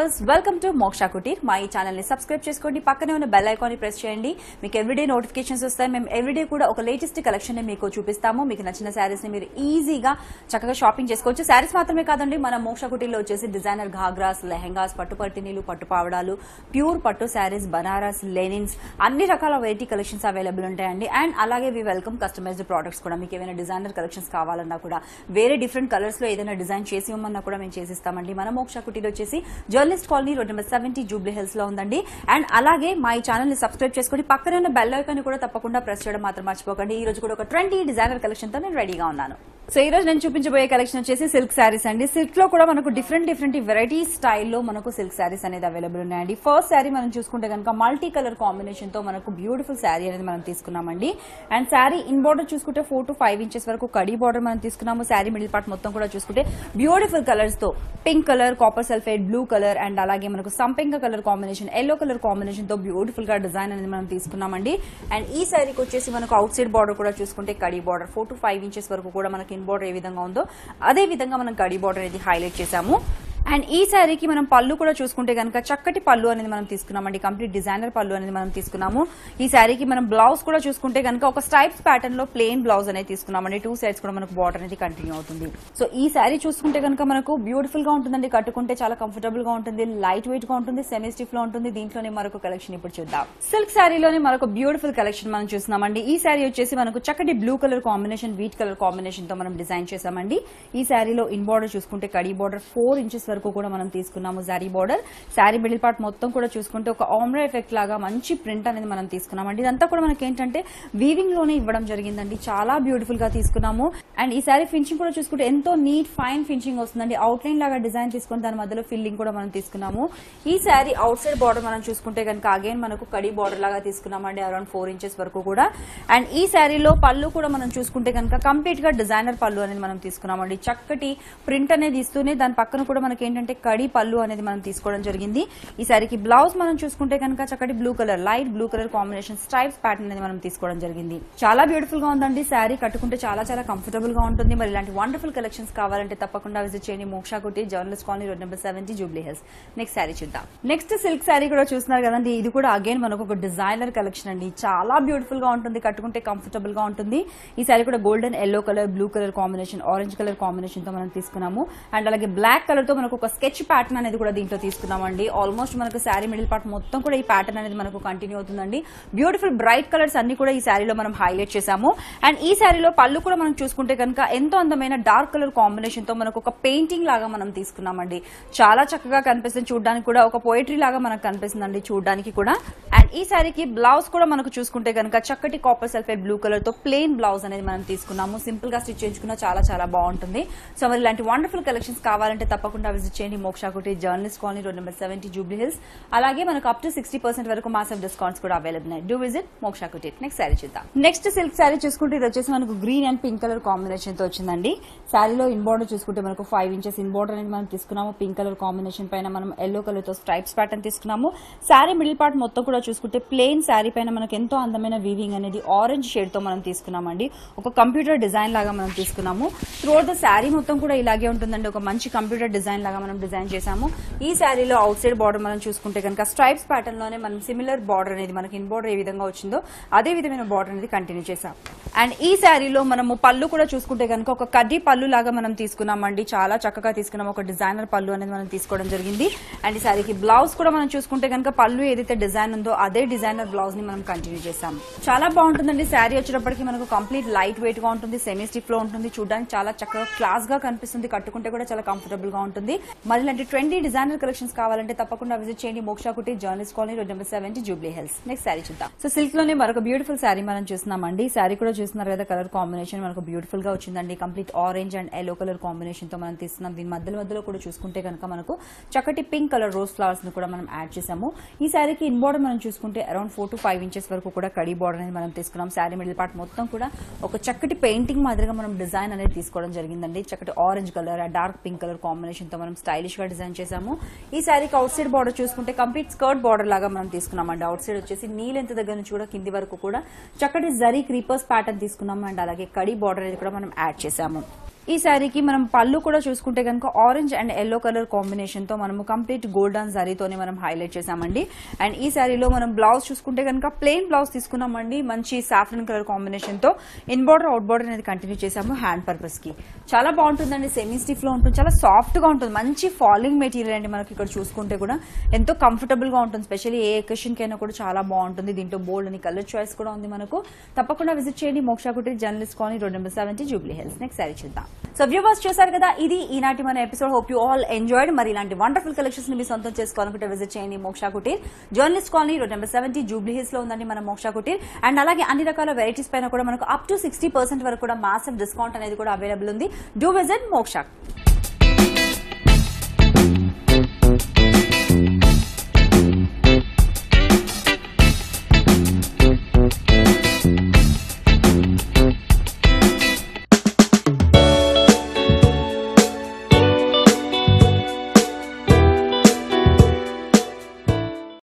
viewers welcome to Moksha Kutir మా ఈ channel ని సబ్స్క్రైబ్ చేసుకోండి పక్కనే ఉన్న బెల్ ఐకాన్ ని ప్రెస్ చేయండి మీకు ఎవ్రీడే నోటిఫికేషన్స్ వస్తాయి మేము ఎవ్రీడే కూడా ఒక లేటెస్ట్ కలెక్షన్ ని మీకు చూపిస్తాము మీకు నచ్చిన శారీస్ ని మీరు ఈజీగా చక్కగా షాపింగ్ చేసుకోవచ్చు శారీస్ మాత్రమే కాదండి మన మోక్షా కుటీర్లో వచ్చేసి డిజైనర్ ఘాగ్రాస్ లెహెంగాస్ పట్టు పట్టినీలు పట్టు పావడాలు ప్యూర్ పట్టు శారీస్ బనారస్ లెనిన్స్ అన్ని రకాల వెరైటీ కలెక్షన్స్ అవైలబుల్ ఉంటాయండి అండ్ అలాగే వి వెల్కమ్ కస్టమైజ్డ్ ప్రోడక్ట్స్ కూడా మీకు ఏమైనా డిజైనర్ కలెక్షన్స్ కావాలన్నా కూడా వేరే డిఫరెంట్ కలర్స్ లో ఏదైనా డిజైన్ చేసి ఇవ్వమన్నా కూడా మేము చేసిస్తామండి మన మోక్ష కుటీలో వచ్చేసి journalist colony road number seventy Jubilee Hills లో ఉందండి అండ్ అలాగే మా ఈ ఛానల్ ని సబ్స్క్రైబ్ చేసుకుని పక్కనే ఉన్న బెల్ ఐకాన్ కూడా తప్పకుండా ప్రెస్ చేయడం మాత్రం మర్చిపోకండి ఈ రోజు కూడా ఒక ట్వంటీ డిజైనర్ కలెక్షన్ తో నేను రెడీగా ఉన్నాను సో ఈ రోజు నేను చూపించబోయే కలెక్షన్ వచ్చేసి సిల్క్ శారీస్ అండి సిల్క్ లో కూడా మనకు డిఫరెంట్ డిఫరెంట్ వెరైటీ స్టైల్లో మనకు సిల్క్ శారీస్ అనేది అవైలబుల్ ఉన్నాయండి ఫస్ట్ శారీ మనం చూసుకుంటే కనుక మల్టీ కలర్ కాంబినేషన్ తో మనకు బ్యూటిఫుల్ శారీ అనేది మనం తీసుకున్నామండి అండ్ శారీ ఇన్ బార్డర్ చూసుకుంటే ఫోర్ టు ఫైవ్ ఇంచెస్ వరకు కడీ బార్డర్ మనం తీసుకున్నాము శారీ మిడిల్ పార్ట్ మొత్తం కూడా చూసుకుంటే బ్యూటిఫుల్ కలర్స్ తో pink colour copper sulphate blue colour and అలాగే మనకు సంపెంగ colour combination yellow colour combination తో బ్యూటిఫుల్ గా డిజైన్ అనేది మనం తీసుకున్నామండి అండ్ ఈ శారీకి వచ్చేసి మనకు అవుట్ సైడ్ బార్డర్ కూడా చూసుకుంటే కడీ border four to five inches వరకు కూడా మనకి ఇన్ బార్డర్ ఏ విధంగా ఉందో అదే విధంగా మనం కడీ బార్డర్ అనేది హైలైట్ చేశాము అండ్ ఈ శారీకి మనం పళ్ళు కూడా చూసుకుంటే కనుక చక్కటి పళ్ళు అనేది మనం తీసుకున్నామండి కంప్లీట్ డిజైనర్ పళ్ళు అనేది మనం తీసుకున్నాము ఈ శారీకి మనం బ్లౌజ్ కూడా చూసుకుంటే కనుక ఒక స్ట్రైప్స్ ప్యాటర్న్ లో ప్లెయిన్ బ్లౌజ్ అనేది తీసుకున్నామండి టూ సైడ్స్ కూడా మనకు బార్డర్ అనేది కంటిన్యూ అవుతుంది సో ఈ శారీ చూసుకుంటే కనుక మనకు బ్యూటిఫుల్ గా ఉంటుందండి కట్టుకుంటే చాలా కంఫర్టబుల్ గా ఉంటుంది లైట్ వెయిట్ గా ఉంటుంది సెమీ స్టిఫ్ లో ఉంటుంది దీంట్లోనే మరొక కలెక్షన్ ఇప్పుడు చూద్దాం సిల్క్ శారీలోనే మరొక బ్యూటిఫుల్ కలెక్షన్ మనం చూస్తున్నామండి ఈ శారీ వచ్చేసి మనకు చక్కటి blue colour combination wheat colour combination తో మనం డిజైన్ చేసామండి ఈ శారీలో ఇన్ బార్డర్ చూసుకుంటే కడీ బార్డర్ ఫోర్ ఇంచెస్ వరకు కూడా మనం తీసుకున్నాము జారీ బార్డర్ శారీ మిడిల్ పార్ట్ మొత్తం కూడా చూసుకుంటే ఒక ఆమ్రా ఎఫెక్ట్ లాగా మంచి ప్రింట్ అనేది మనం తీసుకున్నామండి ఇదంతా కూడా మనకి ఏంటంటే వీవింగ్ లోనే ఇవ్వడం జరిగిందండి చాలా బ్యూటిఫుల్ గా తీసుకున్నాము అండ్ ఈ శారీ ఫినిషింగ్ కూడా చూసుకుంటే ఎంతో నీట్ ఫైన్ ఫినిషింగ్ వస్తుందండి అవుట్ లైన్ లాగా డిజైన్ తీసుకుని దాని మధ్యలో ఫిల్లింగ్ కూడా మనం తీసుకున్నాము ఈ శారీ అవుట్ సైడ్ బార్డర్ మనం చూసుకుంటే కనుక అగైన్ మనకు కడి బార్డర్ లాగా తీసుకున్నామండి అరౌండ్ ఫోర్ ఇంచెస్ వరకు కూడా అండ్ ఈ శారీలో పళ్ళు కూడా మనం చూసుకుంటే కనుక కంప్లీట్ గా డిజైనర్ పళ్ళు అనేది మనం తీసుకున్నామండి చక్కటి ప్రింట్ అనేది ఇస్తూనే దాని పక్కన కూడా మనకి ఏంటంటే కడి పళ్ళు అనేది మనం తీసుకోవడం జరిగింది ఈ శారీకి బ్లౌజ్ మనం చూసుకుంటే కనుక చక్కటి blue colour light blue colour combination stripes pattern అనేది మనం తీసుకోవడం జరిగింది చాలా బ్యూటిఫుల్ గా ఉందండి శారీ కట్టుకుంటే చాలా చాలా కంఫర్టబుల్ గా ఉంటుంది మరి ఇలాంటి వండర్ఫుల్ కలెక్షన్స్ కావాలంటే తప్పకుండా విజిట్ చేయండి Moksha Kutir journalist colony road number seventy Jubilee Hills next sari చూద్దాం నెక్స్ట్ సిల్క్ శారీ కూడా చూస్తున్నారు కదండి ఇది కూడా అగైన్ మనకు ఒక డిజైనర్ కలెక్షన్ అండి చాలా బ్యూటిఫుల్ గా ఉంటుంది కట్టుకుంటే కంఫర్టబుల్ గా ఉంటుంది ఈ శారీ కూడా golden yellow colour blue colour combination orange colour combination తో మనం తీసుకున్నాము అండ్ అలాగే బ్లాక్ కలర్ తో మనకు ఒక స్కెచ్ ప్యాటర్న్ అనేది కూడా దీంట్లో తీసుకున్నామండి ఆల్మోస్ట్ మనకు శారీ మిడిల్ పార్ట్ మొత్తం కూడా ఈ ప్యాటర్న్ అనేది మనకు కంటిన్యూ అవుతుందండి బ్యూటిఫుల్ బ్రైట్ కలర్స్ అన్ని కూడా ఈ శారీలో మనం హైలైట్ చేశాము అండ్ ఈ శారీలో పళ్ళు కూడా మనం చూసుకుంటే కనుక ఎంతో అందమైన డార్క్ కలర్ కాంబినేషన్ తో మనకు ఒక పెయింటింగ్ లాగా మనం తీసుకున్నామండి చాలా చక్కగా కనిపిస్తుంది చూడడానికి కూడా ఒక పోయిటరీ లాగా మనకు కనిపిస్తుందండి చూడడానికి కూడా అండ్ ఈ శారీకి బ్లౌజ్ కూడా మనకు చూసుకుంటే కనుక చక్కటి కాపర్ సల్ఫేట్ బ్లూ కలర్ తో ప్లెయిన్ బ్లౌజ్ అనేది మనం తీసుకున్నాము సింపుల్ గా స్టిచ్ చేయించుకున్నా చాలా చాలా బాగుంటుంది సో మరి ఇలాంటి వండర్ఫుల్ కలెక్షన్స్ కావాలంటే తప్పకుండా విజిట్ చేయండి Moksha Kutir journalist colony road number seventy Jubilee Hills అలాగే మనకు అప్ టు సిక్స్టీ పర్సెంట్ వరకు మాసఫ్ డిస్కౌంట్స్ కూడా అవైలబుల్ ఉన్నాయి do visit Moksha Kutir next sari చూద్దాం నెక్స్ట్ సిల్క్ శారీ చూసుకుంటే ఇది వచ్చేసి మనకు green and pink colour combination తో వచ్చిందండి శారీలో ఇన్ బార్డర్ చూసుకుంటే మనకు ఫైవ్ ఇంచెస్ ఇన్ బార్డర్ అనేది మనం తీసుకున్నాము పింక్ కలర్ కాంబినేషన్ పైన మనం ఎల్లో కలర్ తో స్ట్రైప్స్ ప్యాటర్న్ తీసుకున్నాము శారీ మిడిల్ పార్ట్ మొత్తం కూడా చూసుకుంటే ప్లెయిన్ శారీ పైన మనకు ఎంతో అందమైన వీవింగ్ అనేది ఆరెంజ్ షేడ్ తో మనం తీసుకున్నామండి ఒక కంప్యూటర్ డిజైన్ లాగా మనం తీసుకున్నాము త్రూఅవుట్ ద శారీ మొత్తం కూడా ఇలాగే ఉంటుందండి ఒక మంచి కంప్యూటర్ డిజైన్ లాగా మనం డిజైన్ చేశాము ఈ శారీలో అవుట్ సైడ్ బార్డర్ మనం చూసుకుంటే కనుక స్ట్రైప్స్ ప్యాటర్న్ లోనే మనం సిమిలర్ బార్డర్ అనేది మనకి ఇన్ బార్డర్ ఏ విధంగా వచ్చిందో అదే విధమైన బార్డర్ అనేది కంటిన్యూ చేశాం అండ్ ఈ శారీలో మనము పళ్ళు కూడా చూసుకుంటే కనుక ఒక కడ్డీ పళ్ళు లాగా మనం తీసుకున్నామండి చాలా చక్కగా తీసుకున్నాం ఒక డిజైనర్ పళ్ళు అనేది మనం తీసుకోవడం జరిగింది అండ్ ఈ శారీకి బ్లౌజ్ కూడా మనం చూసుకుంటే కనుక పళ్ళు ఏదైతే డిజైన్ ఉందో అదే డిజైనర్ బ్లౌజ్ ని మనం కంటిన్యూ చేసాం చాలా బాగుంటుందండి శారీ వచ్చేటప్పటికి మనకు కంప్లీట్ లైట్ వెయిట్ గా ఉంటుంది సెమీ స్టిఫ్ లో ఉంటుంది చూడడానికి చాలా చక్కగా క్లాస్ గా కనిపిస్తుంది కట్టుకుంటే కూడా చాలా కంఫర్టబుల్ గా ఉంటుంది మరి ఇలాంటి ట్వంటీ డిజైనర్ కలెక్షన్స్ కావాలంటే తప్పకుండా విజిట్ చేయండి Moksha Kutir journalist colony road number seventy Jubilee Hills next sari చూద్దాం సో సిల్క్ లోనే మరొక బ్యూటిఫుల్ శారీ మనం చూస్తున్నామండి శారీ కూడా చూస్తున్నారు కదా కలర్ కాంబినేషన్ మనకు బ్యూటిఫుల్ గా వచ్చిందండి complete orange and yellow colour combination తో మనం తీస్తున్నాం దీని మధ్యలో మధ్యలో కూడా చూసుకుంటే కనుక మనకు చక్కటి పింక్ కలర్ రోజ్ ఫ్లవర్స్ ని కూడా మనం యాడ్ చేసాము ఈ శారీకి ఇన్ బార్డర్ మనం చూసుకుంటే around four to five inches వరకు కూడా కడీ బార్డర్ అనేది మనం తీసుకున్నాం శారీ మిడిల్ పార్ట్ మొత్తం కూడా ఒక చక్కటి పెయింటింగ్ మాదిరిగా మనం డిజైన్ అనేది తీసుకోవడం జరిగిందండి చక్కటి orange colour dark pink colour combination తో మనం స్టైలిష్ గా డిజైన్ చేసాము ఈ శారీకి అవుట్ సైడ్ బార్డర్ చూసుకుంటే కంప్లీట్ స్కర్ట్ బార్డర్ లాగా మనం తీసుకున్నామండి అవుట్ సైడ్ వచ్చేసి నీ లెంత్ దగ్గర నుంచి కూడా కింది వరకు కూడా చక్కటి జరీ క్రీపర్స్ ప్యాటర్న్ తీసుకున్నాము అండ్ అలాగే కడీ బార్డర్ అనేది కూడా మనం యాడ్ చేసాము ఈ శారీకి మనం పళ్ళు కూడా చూసుకుంటే కనుక orange and yellow colour combination తో మనము కంప్లీట్ గోల్డెన్ జరీతోనే మనం హైలైట్ చేసామండి అండ్ ఈ శారీలో మనం బ్లౌజ్ చూసుకుంటే కనుక ప్లెయిన్ బ్లౌజ్ తీసుకున్నామండి మంచి సాఫ్రన్ కలర్ కాంబినేషన్ తో ఇన్ బార్డర్ అవుట్ బార్డర్ అనేది కంటిన్యూ చేసాము హ్యాండ్ పర్పస్ కి చాలా బాగుంటుందండి సెమీ స్టిఫ్ లో ఉంటుంది చాలా సాఫ్ట్ గా ఉంటుంది మంచి ఫాలింగ్ మెటీరియల్ అండి మనకి ఇక్కడ చూసుకుంటే కూడా ఎంతో కంఫర్టబుల్ గా ఉంటుంది స్పెషల్లీ ఏ ఎకేషన్ కైనా కూడా చాలా బాగుంటుంది దీంట్లో బోల్డ్ అని కలర్ చాయిస్ కూడా ఉంది మనకు తప్పకుండా విజిట్ చేయండి Moksha Kutir journalist colony road number seventy Jubilee Hills next sari చూద్దాం సో వ్యూవర్స్ చూసారు కదా ఇది ఈనాటి మన episode hope you all enjoyed మరి ఇలాంటి వండర్ఫుల్ కలెక్షన్స్ ని మీ సొంతం చేసుకోవాలనుకుంటే విజిట్ చేయండి Moksha Kutir journalist colony road number seventy Jubilee Hills లో ఉందండి మన మోక్షా కుటీర్ అండ్ అలాగే అన్ని రకాల వెరైటీస్ పైన కూడా మనకు అప్ టు సిక్స్టీ పర్సెంట్ వరకు కూడా మాసివ్ డిస్కౌంట్ అనేది కూడా అవైలబుల్ ఉంది డూ విజిట్ మోక్షా